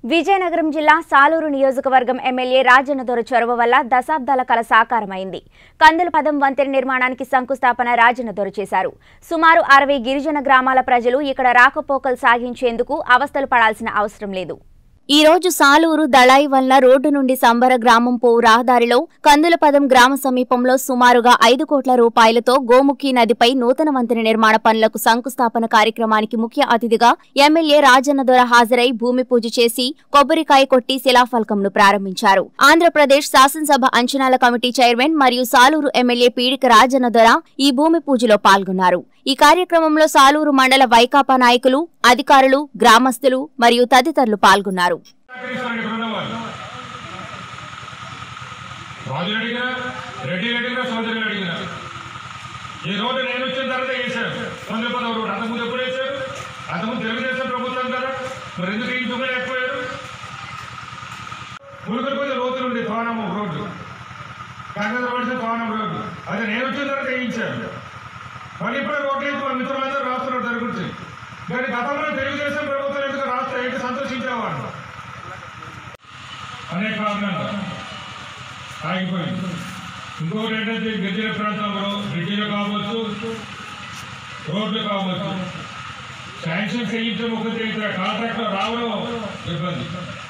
విజయనగరం జిల్లా సాలూరు నియోజకవర్గం ఎమ్మెల్యే రాజన్నదొర చొరవ వల్ల దశాబ్దాల కల సాకారమైంది కందుల పదం వంతెన నిర్మాణానికి శంకుస్థాపన రాజన్నదొర చేశారు సుమారు అరవై గిరిజన గ్రామాల ప్రజలు ఇక్కడ రాకపోకలు సాగించేందుకు అవస్థలు పడాల్సిన అవసరం లేదు ఈ రోజు సాలూరు దళాయి వల్ల రోడ్డు నుండి సంబర గ్రామం పోవు రహదారిలో కందులపదం గ్రామ సమీపంలో సుమారుగా ఐదు కోట్ల రూపాయలతో గోముఖి నదిపై నూతన వంతెన నిర్మాణ పనులకు శంకుస్థాపన కార్యక్రమానికి ముఖ్య అతిథిగా ఎమ్మెల్యే రాజన్న దొర హాజరై భూమి పూజ చేసి కొబ్బరికాయ కొట్టి శిలాఫలకంను ప్రారంభించారు ఆంధ్రప్రదేశ్ శాసనసభ అంచనాల కమిటీ చైర్మన్ మరియు సాలూరు ఎమ్మెల్యే పీడిక రాజన్న దొర ఈ భూమి పూజలో పాల్గొన్నారు ఈ కార్యక్రమంలో సాలూరు మండల వైకాపా నాయకులు అధికారులు గ్రామస్తులు మరియు తదితరులు పాల్గొన్నారు సహకరిస్తాను ఇక్కడ ఉన్నవాళ్ళు రాజులు అడిగినా రెడ్డి అడిగినా సోదరులు అడిగినా ఈ రోడ్డు నేను వచ్చిన తర్వాత వేశారు తొందర పదవ రోడ్డు అంతకుముందు ఎప్పుడు వేశారు అంతకుముందు తెలుగుదేశం ప్రభుత్వం కదా మరి ఎందుకు వేయించుకోలేకపోయారు ములుగురు కొంచెం లోతులు ఉండే తోనం రోడ్డు కాంగ్రెస్ రోడ్డు తోనం రోడ్డు అది నేను వచ్చిన తర్వాత వేయించారు మళ్ళీ ఇప్పుడు రోడ్లు వేసి మన మిత్రులందరూ రాస్తున్నారు దాని గురించి కానీ గతంలో తెలుగుదేశం ప్రభుత్వం ఎందుకు రాష్ట్ర ఏంటి సంతోషించేవాడు అనేక కారణాలు ఆగిపోయింది ఇంకొకటి ఏంటంటే గిరిజన ప్రాంతంలో బ్రిడ్జిలు కావచ్చు రోడ్లు కావచ్చు శాంక్షన్ చేయించడం ఒకటి ఇతర కాంట్రాక్ట్లో రావడం ఇబ్బంది